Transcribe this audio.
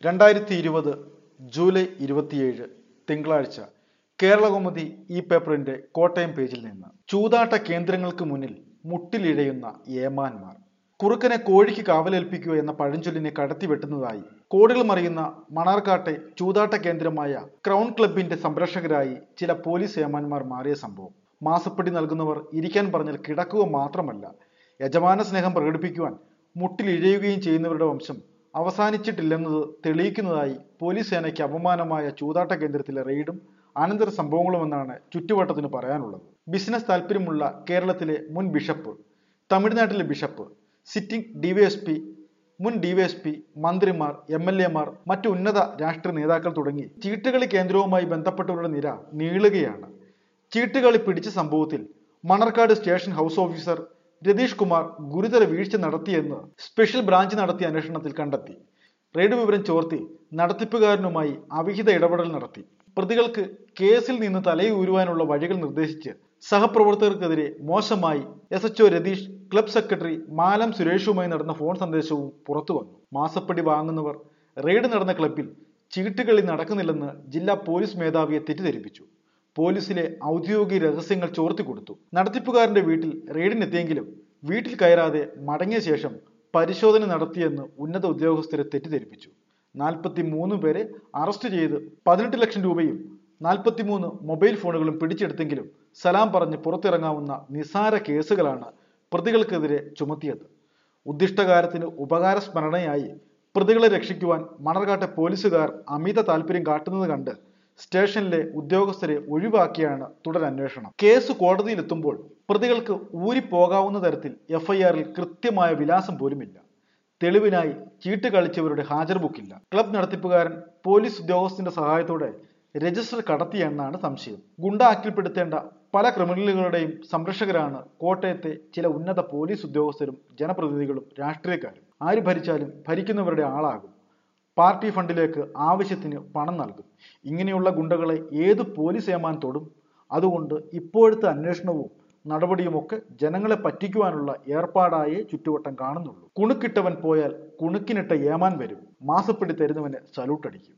രണ്ടായിരത്തി ഇരുപത് ജൂലൈ ഇരുപത്തിയേഴ് തിങ്കളാഴ്ച കേരളകൗമുദി ഈ പേപ്പറിന്റെ കോട്ടയം പേജിൽ നിന്ന് ചൂതാട്ട കേന്ദ്രങ്ങൾക്ക് മുന്നിൽ മുട്ടിലിഴയുന്ന ഏമാന്മാർ കുറുക്കനെ കോഴിക്ക് കാവലേൽപ്പിക്കുക എന്ന പഴഞ്ചൊല്ലിനെ കടത്തിവെട്ടുന്നതായി കോടികൾ മറിയുന്ന മണാർക്കാട്ടെ ചൂതാട്ട കേന്ദ്രമായ ക്രൗൺ ക്ലബിന്റെ സംരക്ഷകരായി ചില പോലീസ് ഏമാന്മാർ മാറിയ സംഭവം മാസപ്പടി നൽകുന്നവർ ഇരിക്കാൻ പറഞ്ഞാൽ കിടക്കുക മാത്രമല്ല യജമാന സ്നേഹം പ്രകടിപ്പിക്കുവാൻ മുട്ടിലിഴയുകയും ചെയ്യുന്നവരുടെ വംശം അവസാനിച്ചിട്ടില്ലെന്നത് തെളിയിക്കുന്നതായി പോലീസ് സേനയ്ക്ക് അപമാനമായ ചൂതാട്ട കേന്ദ്രത്തിലെ റെയ്ഡും അനന്തര സംഭവങ്ങളുമെന്നാണ് ചുറ്റുവട്ടത്തിന് പറയാനുള്ളത് ബിസിനസ് താല്പര്യമുള്ള കേരളത്തിലെ മുൻ ബിഷപ്പ് തമിഴ്നാട്ടിലെ ബിഷപ്പ് സിറ്റിംഗ് ഡിവൈഎസ്പി മുൻ ഡിവൈഎസ്പി മന്ത്രിമാർ എം എൽ എമാർ മറ്റു ഉന്നത രാഷ്ട്രീയ നേതാക്കൾ തുടങ്ങി ചീട്ടുകളി കേന്ദ്രവുമായി ബന്ധപ്പെട്ടവരുടെ നിര നീളുകയാണ് ചീട്ടുകളി പിടിച്ച സംഭവത്തിൽ Manarcad station house officer Ratheesh Kumar ഗുരുതര വീഴ്ച നടത്തിയെന്ന് സ്പെഷ്യൽ ബ്രാഞ്ച് നടത്തിയ അന്വേഷണത്തിൽ കണ്ടെത്തി റെയ്ഡ് വിവരം ചോർത്തി നടത്തിപ്പുകാരനുമായി അവിഹിത ഇടപെടൽ നടത്തി പ്രതികൾക്ക് കേസിൽ നിന്ന് തലയൂരുവാനുള്ള വഴികൾ നിർദ്ദേശിച്ച് സഹപ്രവർത്തകർക്കെതിരെ മോശമായി S HO Ratheesh club secretary Malam സുരേഷുമായി നടന്ന ഫോൺ സന്ദേശവും പുറത്തു വന്നു മാസപ്പടി വാങ്ങുന്നവർ റെയ്ഡ് നടന്ന ക്ലബിൽ ചീട്ടുകളി നടക്കുന്നില്ലെന്ന് ജില്ലാ പോലീസ് മേധാവിയെ തെറ്റിദ്ധരിപ്പിച്ചു പോലീസിലെ ഔദ്യോഗിക രഹസ്യങ്ങൾ ചോർത്തി കൊടുത്തു നടത്തിപ്പുകാരന്റെ വീട്ടിൽ റെയ്ഡിനെത്തിയെങ്കിലും വീട്ടിൽ കയറാതെ മടങ്ങിയ ശേഷം പരിശോധന നടത്തിയെന്ന് ഉന്നത ഉദ്യോഗസ്ഥരെ തെറ്റിദ്ധരിപ്പിച്ചു നാൽപ്പത്തി മൂന്ന് പേരെ അറസ്റ്റ് ചെയ്ത് പതിനെട്ട് ലക്ഷം രൂപയും നാൽപ്പത്തിമൂന്ന് മൊബൈൽ ഫോണുകളും പിടിച്ചെടുത്തെങ്കിലും സലാം പറഞ്ഞ് പുറത്തിറങ്ങാവുന്ന നിസാര കേസുകളാണ് പ്രതികൾക്കെതിരെ ചുമത്തിയത് ഉദ്ദിഷ്ടകാര്യത്തിന് ഉപകാര സ്മരണയായി പ്രതികളെ രക്ഷിക്കുവാൻ മണർകാട്ടെ പോലീസുകാർ അമിത താല്പര്യം കാട്ടുന്നത് കണ്ട് സ്റ്റേഷനിലെ ഉദ്യോഗസ്ഥരെ ഒഴിവാക്കിയാണ് തുടരന്വേഷണം കേസ് കോടതിയിലെത്തുമ്പോൾ പ്രതികൾക്ക് ഊരിപ്പോകാവുന്ന തരത്തിൽ എഫ്ഐആറിൽ കൃത്യമായ വിലാസം പോലുമില്ല തെളിവിനായി ചീട്ട് കളിച്ചവരുടെ ഹാജർ ബുക്കില്ല ക്ലബ് നടത്തിപ്പുകാരൻ പോലീസ് ഉദ്യോഗസ്ഥന്റെ സഹായത്തോടെ രജിസ്റ്റർ കടത്തിയെന്നാണ് സംശയം ഗുണ്ട ആക്കിൽപ്പെടുത്തേണ്ട പല ക്രിമിനലുകളുടെയും സംരക്ഷകരാണ് കോട്ടയത്തെ ചില ഉന്നത പോലീസ് ഉദ്യോഗസ്ഥരും ജനപ്രതിനിധികളും രാഷ്ട്രീയക്കാരും ആര് ഭരിച്ചാലും ഭരിക്കുന്നവരുടെ ആളാകും പാർട്ടി ഫണ്ടിലേക്ക് ആവശ്യത്തിന് പണം നൽകും ഇങ്ങനെയുള്ള ഗുണ്ടകളെ ഏത് പോലീസ് ഏമാൻ തൊടും അതുകൊണ്ട് ഇപ്പോഴത്തെ അന്വേഷണവും നടപടിയുമൊക്കെ ജനങ്ങളെ പറ്റിക്കുവാനുള്ള ഏർപ്പാടായേ ചുറ്റുവട്ടം കാണുന്നുള്ളൂ കുണുക്കിട്ടവൻ പോയാൽ കുണുക്കിനിട്ട ഏമാൻ വരും മാസപ്പിടി തരുന്നവന് സല്യൂട്ട് അടിക്കും